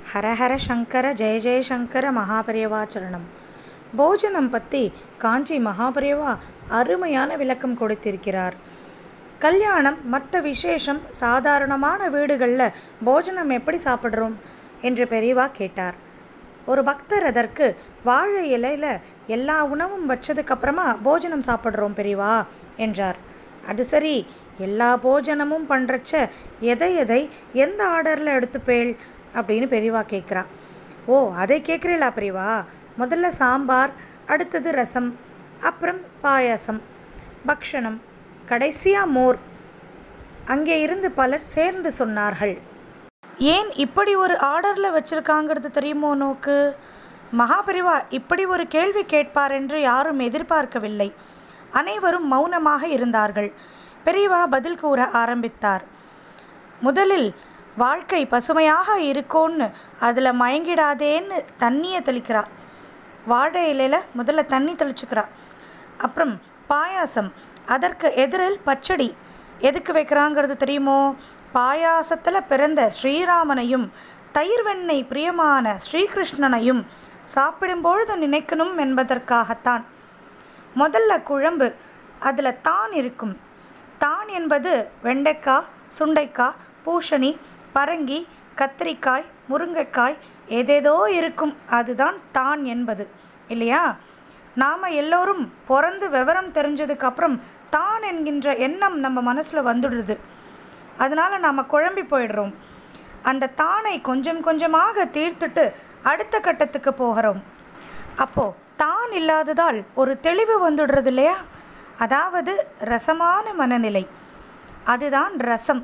ஹரஹர சங்கர ஜெய ஜெயசங்கர மகாபரிவாச்சரணம் போஜனம் பற்றி காஞ்சி மகாபரிவா அருமையான விளக்கம் கொடுத்திருக்கிறார் கல்யாணம் மற்ற விசேஷம் சாதாரணமான வீடுகளில் போஜனம் எப்படி சாப்பிட்றோம் என்று பெரியவா கேட்டார் ஒரு பக்தர் அதற்கு வாழை இலையில் எல்லா உணவும் வச்சதுக்கப்புறமா போஜனம் சாப்பிட்றோம் பெரியவா என்றார் அது சரி எல்லா போஜனமும் பண்ணுறச்ச எதை எதை எந்த ஆர்டரில் எடுத்துப்பேள் அப்படின்னு பெரியவா கேட்குறா ஓ அதை கேட்குறீங்களா பெரியவா முதல்ல சாம்பார் அடுத்தது ரசம் அப்புறம் பாயாசம் பக்ஷணம் கடைசியாக மோர் அங்கே இருந்து பலர் சேர்ந்து சொன்னார்கள் ஏன் இப்படி ஒரு ஆர்டரில் வச்சுருக்காங்கிறது தெரியுமோ நோக்கு மகாபரிவா இப்படி ஒரு கேள்வி கேட்பார் என்று யாரும் எதிர்பார்க்கவில்லை அனைவரும் மௌனமாக இருந்தார்கள் பெரியவா பதில் கூற ஆரம்பித்தார் முதலில் வாழ்க்கை பசுமையாக இருக்கோன்னு அதில் மயங்கிடாதேன்னு தண்ணியை தெளிக்கிறா வாழை இலையில் முதல்ல தண்ணி தெளிச்சுக்கிறா அப்புறம் பாயாசம் அதற்கு எதிரில் பச்சடி எதுக்கு வைக்கிறாங்கிறது தெரியுமோ பாயாசத்தில் பிறந்த ஸ்ரீராமனையும் தயிர் வெண்ணெய் பிரியமான ஸ்ரீகிருஷ்ணனையும் சாப்பிடும்பொழுது நினைக்கணும் என்பதற்காகத்தான் முதல்ல குழம்பு அதில் தான் இருக்கும் தான் என்பது வெண்டைக்காய் சுண்டைக்காய் பூசணி பரங்கி கத்திரிக்காய் முருங்கைக்காய் ஏதேதோ இருக்கும் அதுதான் தான் என்பது இல்லையா நாம் எல்லோரும் பிறந்து விவரம் தெரிஞ்சதுக்கப்புறம் தான் என்கின்ற எண்ணம் நம்ம மனசில் வந்துடுது அதனால் நாம் குழம்பி போயிடுறோம் அந்த தானை கொஞ்சம் கொஞ்சமாக தீர்த்துட்டு அடுத்த கட்டத்துக்கு போகிறோம் அப்போது தான் இல்லாததால் ஒரு தெளிவு வந்துடுறது இல்லையா அதாவது ரசமான மனநிலை அதுதான் ரசம்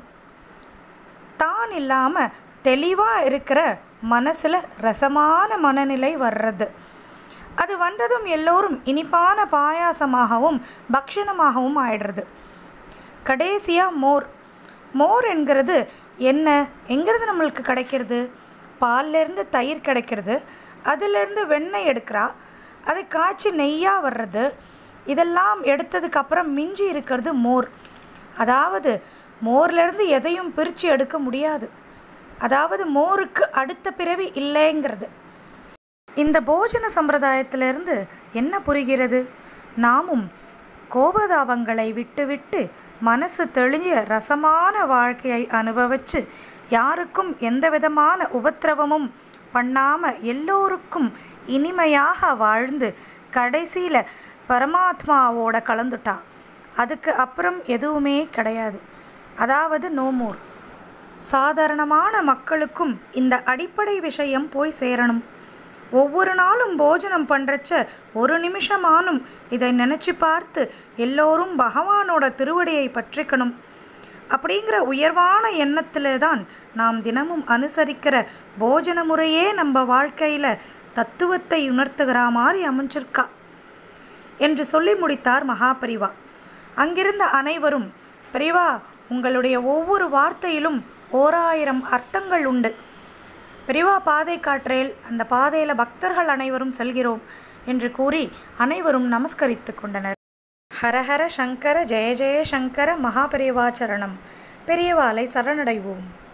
தான் இல்லாமல் தெளிவாக இருக்கிற மனசில் ரசமான மனநிலை வர்றது அது வந்ததும் எல்லோரும் இனிப்பான பாயாசமாகவும் பக்ஷணமாகவும் ஆயிடுறது கடைசியாக மோர் மோர் என்கிறது என்ன எங்கிறது நம்மளுக்கு கிடைக்கிறது பால்லேருந்து தயிர் கிடைக்கிறது அதிலேருந்து வெண்ணெய் எடுக்கிறா அதை காய்ச்சி நெய்யாக வர்றது இதெல்லாம் எடுத்ததுக்கப்புறம் மிஞ்சி இருக்கிறது மோர் அதாவது மோர்லேருந்து எதையும் பிரித்து எடுக்க முடியாது அதாவது மோருக்கு அடுத்த பிறவி இல்லைங்கிறது இந்த போஜன சம்பிரதாயத்திலிருந்து என்ன புரிகிறது நாமும் கோபதாபங்களை விட்டுவிட்டு மனசு தெளிஞ்ச ரசமான வாழ்க்கையை அனுபவித்து யாருக்கும் எந்த விதமான உபத்திரவமும் பண்ணாமல் எல்லோருக்கும் இனிமையாக வாழ்ந்து கடைசியில் பரமாத்மாவோட கலந்துட்டா அதுக்கு அப்புறம் எதுவுமே கிடையாது அதாவது நோமோர் சாதாரணமான மக்களுக்கும் இந்த அடிப்படை விஷயம் போய் சேரணும் ஒவ்வொரு நாளும் போஜனம் பண்ணுறச்ச ஒரு நிமிஷமானும் இதை நினச்சி பார்த்து எல்லோரும் பகவானோட திருவடியை பற்றிக்கணும் அப்படிங்கிற உயர்வான எண்ணத்தில் தான் நாம் தினமும் அனுசரிக்கிற போஜன முறையே நம்ம வாழ்க்கையில் தத்துவத்தை உணர்த்துகிற மாதிரி அமைஞ்சிருக்கா என்று சொல்லி முடித்தார் மகாபரிவா அங்கிருந்த அனைவரும் பெரிவா உங்களுடைய ஒவ்வொரு வார்த்தையிலும் ஓராயிரம் அர்த்தங்கள் உண்டு பெரிவா பாதை காற்றேல் அந்த பாதையில் பக்தர்கள் அனைவரும் செல்கிறோம் என்று கூறி அனைவரும் நமஸ்கரித்து கொண்டனர் ஹரஹர சங்கர ஜெய ஜெய சங்கர மகாபெரிவாச்சரணம் பெரியவாலை சரணடைவோம்